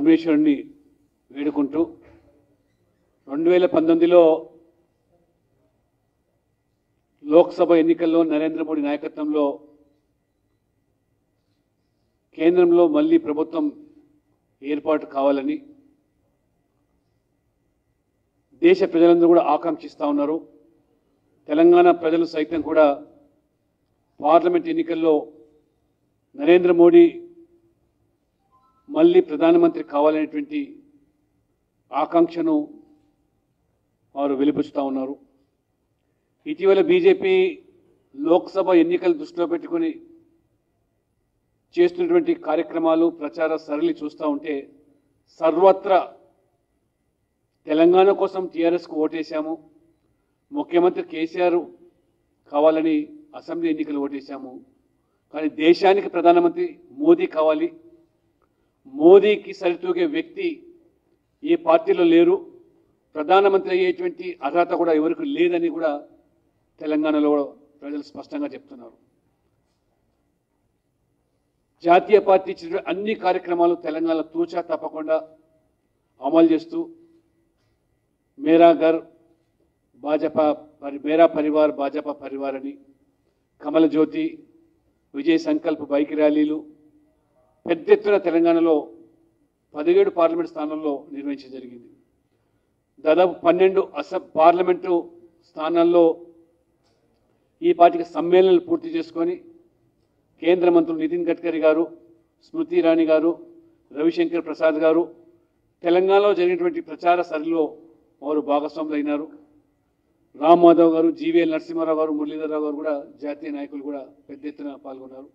పరమేశ్వరుణ్ణి వేడుకుంటూ రెండు వేల పంతొమ్మిదిలో లోక్సభ ఎన్నికల్లో నరేంద్ర మోడీ నాయకత్వంలో కేంద్రంలో మళ్ళీ ప్రభుత్వం ఏర్పాటు కావాలని దేశ ప్రజలందరూ కూడా ఆకాంక్షిస్తూ ఉన్నారు తెలంగాణ ప్రజలు సైతం కూడా పార్లమెంట్ ఎన్నికల్లో నరేంద్ర మోడీ మళ్ళీ ప్రధానమంత్రి కావాలనేటువంటి ఆకాంక్షను వారు వెలిపిస్తూ ఉన్నారు ఇటీవల బీజేపీ లోక్సభ ఎన్నికలు దృష్టిలో పెట్టుకొని చేస్తున్నటువంటి కార్యక్రమాలు ప్రచార సరళి చూస్తూ ఉంటే సర్వత్రా తెలంగాణ కోసం టీఆర్ఎస్కు ఓటేశాము ముఖ్యమంత్రి కేసీఆర్ కావాలని అసెంబ్లీ ఎన్నికలు ఓటేశాము కానీ దేశానికి ప్రధానమంత్రి మోదీ కావాలి మోదీకి సరితూగే వ్యక్తి ఏ పార్టీలో లేరు ప్రధానమంత్రి అయ్యేటువంటి అర్హత కూడా ఎవరికి లేదని కూడా తెలంగాణలో ప్రజలు స్పష్టంగా చెప్తున్నారు జాతీయ పార్టీ ఇచ్చిన అన్ని కార్యక్రమాలు తెలంగాణ తూచా తప్పకుండా అమలు చేస్తూ మేరా ఘర్ భాజపా పరి మేరా పరివార్ భాజపా పరివార్ అని కమల జ్యోతి విజయ్ సంకల్ప్ బైక్ ర్యాలీలు పెద్ద ఎత్తున తెలంగాణలో పదిహేడు పార్లమెంట్ స్థానాల్లో నిర్వహించడం జరిగింది దాదాపు పన్నెండు అస పార్లమెంటు స్థానాల్లో ఈ పార్టీకి సమ్మేళనాలు పూర్తి చేసుకొని కేంద్ర మంత్రులు నితిన్ గడ్కరీ గారు స్మృతి ఇరానీ గారు రవిశంకర్ ప్రసాద్ గారు తెలంగాణలో జరిగినటువంటి ప్రచార సరళిలో వారు భాగస్వాములు అయినారు రామ్ మాధవ్ గారు జీవీఎల్ నరసింహారావు గారు మురళీధరరావు గారు కూడా జాతీయ నాయకులు కూడా పెద్ద ఎత్తున పాల్గొన్నారు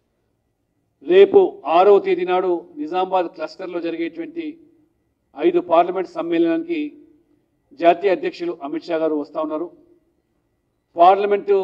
రేపు ఆరవ తేదీ నాడు నిజామాబాద్ క్లస్టర్లో జరిగేటువంటి ఐదు పార్లమెంట్ సమ్మేళనానికి జాతీయ అధ్యక్షులు అమిత్ షా గారు వస్తూ ఉన్నారు పార్లమెంటు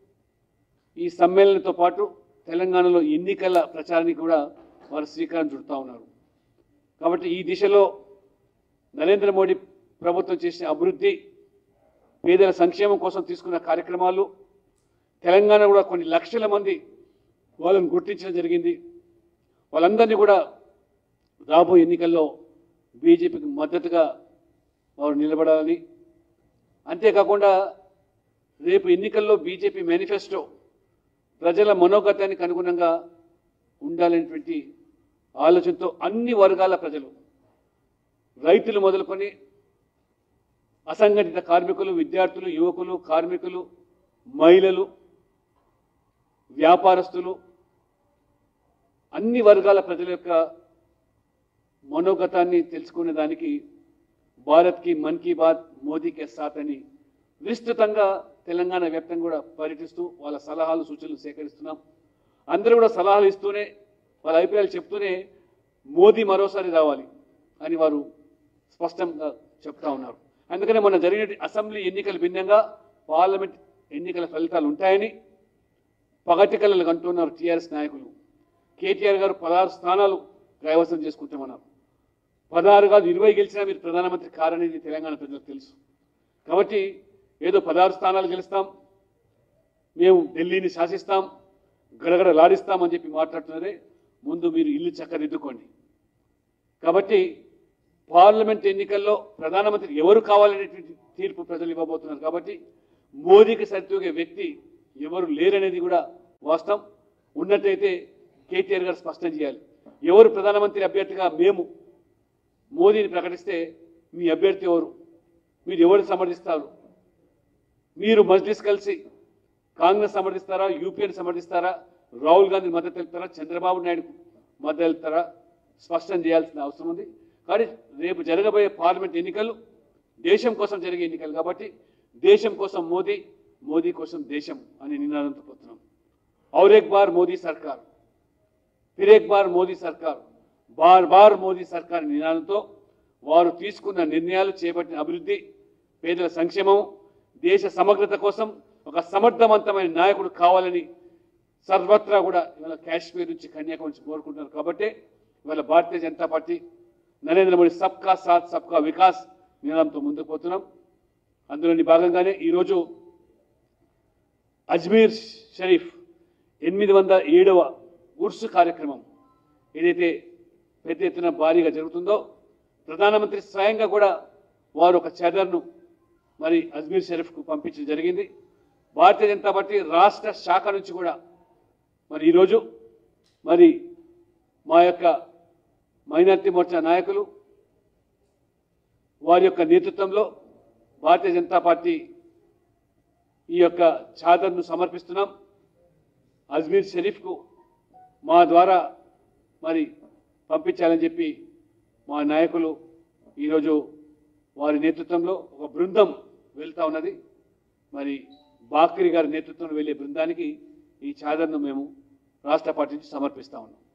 ఈ సమ్మేళనంతో పాటు తెలంగాణలో ఎన్నికల ప్రచారానికి కూడా వారు శ్రీకారం చుడుతూ ఉన్నారు కాబట్టి ఈ దిశలో నరేంద్ర మోడీ ప్రభుత్వం చేసిన అభివృద్ధి పేదల సంక్షేమం కోసం తీసుకున్న కార్యక్రమాలు తెలంగాణ కూడా కొన్ని లక్షల మంది వాళ్ళని గుర్తించడం జరిగింది వాళ్ళందరినీ కూడా రాబోయే ఎన్నికల్లో బీజేపీకి మద్దతుగా వారు నిలబడాలని అంతేకాకుండా రేపు ఎన్నికల్లో బీజేపీ మేనిఫెస్టో ప్రజల మనోగతానికి అనుగుణంగా ఉండాలనేటువంటి ఆలోచనతో అన్ని వర్గాల ప్రజలు రైతులు మొదలుకొని అసంఘటిత కార్మికులు విద్యార్థులు యువకులు కార్మికులు మహిళలు వ్యాపారస్తులు అన్ని వర్గాల ప్రజల యొక్క మనోగతాన్ని తెలుసుకునే దానికి భారత్కి మన్ కీ బాత్ మోదీకే సాత్ అని విస్తృతంగా తెలంగాణ వ్యాప్తంగా కూడా పర్యటిస్తూ వాళ్ళ సలహాలు సూచనలు సేకరిస్తున్నాం అందరూ కూడా సలహాలు ఇస్తూనే వాళ్ళ అభిప్రాయాలు చెప్తూనే మోదీ మరోసారి రావాలి అని వారు స్పష్టంగా చెప్తా ఉన్నారు అందుకనే మొన్న జరిగిన అసెంబ్లీ ఎన్నికలు భిన్నంగా పార్లమెంట్ ఎన్నికల ఫలితాలు ఉంటాయని పగటి కళలు అంటున్నారు టీఆర్ఎస్ నాయకులు కేటీఆర్ గారు పదహారు స్థానాలు కైవసం చేసుకుంటామన్నారు పదహారు కాదు ఇరవై గెలిచినా మీరు ప్రధానమంత్రి కారనేది తెలంగాణ ప్రజలకు తెలుసు కాబట్టి ఏదో పదహారు స్థానాలు గెలుస్తాం మేము ఢిల్లీని శాసిస్తాం గడగడ లాడిస్తామని చెప్పి మాట్లాడుతున్నారే ముందు మీరు ఇల్లు చక్కదిద్దుకోండి కాబట్టి పార్లమెంట్ ఎన్నికల్లో ప్రధానమంత్రి ఎవరు కావాలనేటువంటి తీర్పు ప్రజలు ఇవ్వబోతున్నారు కాబట్టి మోదీకి సరితూగే వ్యక్తి ఎవరు లేరనేది కూడా వాస్తవం ఉన్నట్టయితే కేటీఆర్ గారు స్పష్టం చేయాలి ఎవరు ప్రధానమంత్రి అభ్యర్థిగా మేము మోదీని ప్రకటిస్తే మీ అభ్యర్థి ఎవరు మీరు ఎవరు సమర్థిస్తారు మీరు మజ్లిస్ కలిసి కాంగ్రెస్ సమర్థిస్తారా యూపీఎన్ సమర్థిస్తారా రాహుల్ గాంధీ మద్దతు తెలుపుతారా చంద్రబాబు నాయుడు మద్దతు తెలుపుతారా స్పష్టం చేయాల్సిన అవసరం ఉంది కానీ రేపు జరగబోయే పార్లమెంట్ ఎన్నికలు దేశం కోసం జరిగే ఎన్నికలు కాబట్టి దేశం కోసం మోదీ మోదీ కోసం దేశం అనే నినాదంతో పోతున్నాం और एक बार మోదీ సర్కార్ ఫిర్ एक బార్ మోదీ సర్కార్ బార్ బార్ మోదీ సర్కార్ నినాదంతో వారు తీసుకున్న నిర్ణయాలు చేపట్టిన అభివృద్ధి పేదల సంక్షేమం దేశ సమగ్రత కోసం ఒక సమర్థవంతమైన నాయకుడు కావాలని సర్వత్రా కూడా ఇవాళ కాశ్మీర్ నుంచి కన్యాకుమారి నుంచి కోరుకుంటున్నారు కాబట్టి ఇవాళ భారతీయ జనతా పార్టీ నరేంద్ర మోడీ సబ్కా సాత్ సబ్కా వికాస్ నినాదంతో ముందుకు పోతున్నాం అందులోని భాగంగానే ఈరోజు అజ్మీర్ షరీఫ్ ఎనిమిది వందల ఏడవ ఉర్సు కార్యక్రమం ఏదైతే పెద్ద ఎత్తున భారీగా జరుగుతుందో ప్రధానమంత్రి స్వయంగా కూడా వారు ఒక చాదర్ను మరి అజ్మీర్ షరీఫ్కు పంపించడం జరిగింది భారతీయ జనతా పార్టీ రాష్ట్ర శాఖ నుంచి కూడా మరి ఈరోజు మరి మా యొక్క మైనార్టీ మోర్చా నాయకులు వారి యొక్క నేతృత్వంలో భారతీయ జనతా పార్టీ ఈ యొక్క చాదర్ను సమర్పిస్తున్నాం అజ్మీర్ షరీఫ్కు మా ద్వారా మరి పంపించాలని చెప్పి మా నాయకులు ఈరోజు వారి నేతృత్వంలో ఒక బృందం వెళ్తా ఉన్నది మరి బాక్రి గారి నేతృత్వంలో వెళ్ళే బృందానికి ఈ చాదర్ను మేము రాష్ట్ర పార్టీ నుంచి సమర్పిస్తా ఉన్నాం